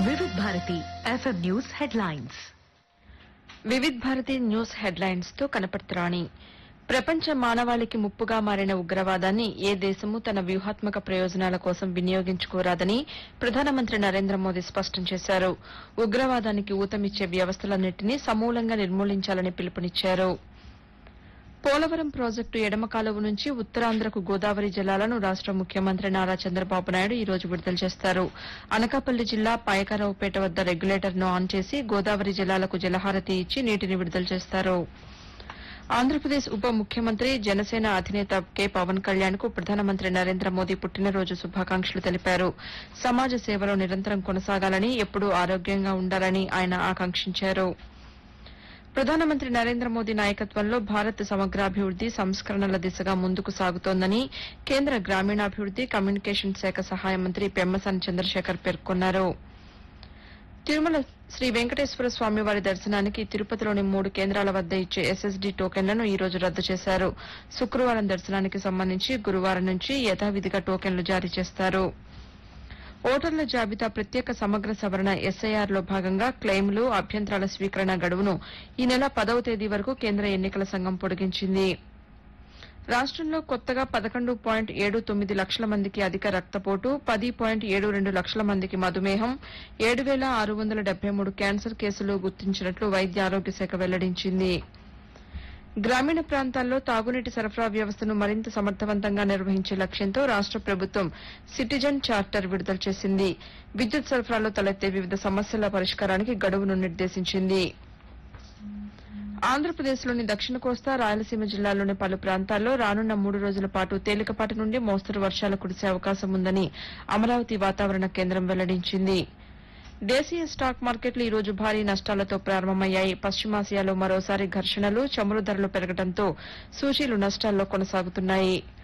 వివిధ Bharati FM news headlines Vividh Bharati news headlines తో కనపడుతురాణి ప్రపంచ మానవాళికి ముప్పుగా మారిన ఉగ్రవాదాన్ని ఏ దేశమూ తన వ్యూహాత్మక ప్రయోజనాల కోసం వినియోగించుకోరాదని ప్రధానమంత్రి నరేంద్ర మోదీ స్పష్టం చేశారు ఉగ్రవాదానికి ఊతమిచ్చే వ్యవస్థలన్నింటినీ సమూలంగా నిర్మూలించాలని పిలుపునిచ్చారు పోలవరం ప్రాజెక్టు ఎడమ కాలువ నుంచి ఉత్తరాంధ్రకు గోదావరి జలాలను రాష్ట ముఖ్యమంత్రి నారా చంద్రబాబు నాయుడు ఈ రోజు విడుదల చేస్తారు అనకాపల్లి జిల్లా పాయకరావుపేట వద్ద రెగ్యులేటర్ను ఆన్ చేసి గోదావరి జలాలకు జలహారతి ఇచ్చి నీటిని విడుదల చేస్తారు ఆంధ్రప్రదేశ్ ఉప ముఖ్యమంత్రి జనసేన అధినేత కె పవన్ కళ్యాణ్ కు ప్రధానమంత్రి నరేంద్ర మోదీ పుట్టినరోజు శుభాకాంక్షలు తెలిపారు సమాజ సేవలో నిరంతరం కొనసాగాలని ఎప్పుడూ ఆరోగ్యంగా ఉండాలని ఆయన ఆకాంక్షించారు ప్రధానమంత్రి నరేంద్ర మోదీ నాయకత్వంలో భారత్ సమగ్రాభివృద్ది సంస్కరణల దిశగా ముందుకు సాగుతోందని కేంద్ర గ్రామీణాభివృద్ది కమ్యూనికేషన్ శాఖ సహాయ మంత్రి పెమ్మసాని చంద్రశేఖర్ పేర్కొన్నారు తిరుమల శ్రీ వెంకటేశ్వర స్వామి వారి దర్శనానికి తిరుపతిలోని మూడు కేంద్రాల వద్ద ఇచ్చే ఎస్ఎస్డీ టోకెన్లను ఈ రోజు రద్దు చేశారు శుక్రవారం దర్శనానికి సంబంధించి గురువారం నుంచి యథావిధిగా టోకెన్లు జారీ చేస్తారు ఓటర్ల జాబితా ప్రత్యేక సమగ్ర సవరణ ఎస్ఐఆర్ లో భాగంగా క్లెయిమ్లు అభ్యంతరాల స్వీకరణ గడువును ఈ నెల పదవ తేదీ వరకు కేంద్ర ఎన్నికల సంఘం పొడిగించింది రాష్టంలో కొత్తగా పదకొండు పాయింట్ ఏడు తొమ్మిది లక్షల మందికి అధిక రక్తపోటు పది పాయింట్ ఏడు రెండు లక్షల మందికి మధుమేహం ఏడు వేల ఆరు వందల డెబ్బై మూడు క్యాన్సర్ కేసులు గుర్తించినట్లు వైద్య ఆరోగ్య శాఖ వెల్లడించింది గ్రామీణ ప్రాంతాల్లో తాగునీటి సరఫరా వ్యవస్థను మరింత సమర్థవంతంగా నిర్వహించే లక్ష్యంతో రాష్ట ప్రభుత్వం సిటిజన్ చార్టర్ విడుదల చేసింది విద్యుత్ సరఫరాలో తలెత్తే వివిధ సమస్యల పరిష్కారానికి గడువును నిర్దేశించింది ఆంధ్రప్రదేశ్లోని దక్షిణ కోస్తా రాయలసీమ జిల్లాల్లోని పలు ప్రాంతాల్లో రానున్న మూడు రోజుల పాటు తేలికపాటి నుండి మోస్తరు వర్షాలు కురిసే అవకాశం ఉందని అమరావతి వాతావరణ కేంద్రం వెల్లడించింది దేశీయ స్టాక్ మార్కెట్లు ఈ రోజు భారీ నష్టాలతో ప్రారంభమయ్యాయి పశ్చిమాసియాలో మరోసారి ఘర్షణలు చమురు ధరలు పెరగడంతో సూచీలు నష్టాల్లో కొనసాగుతున్నాయి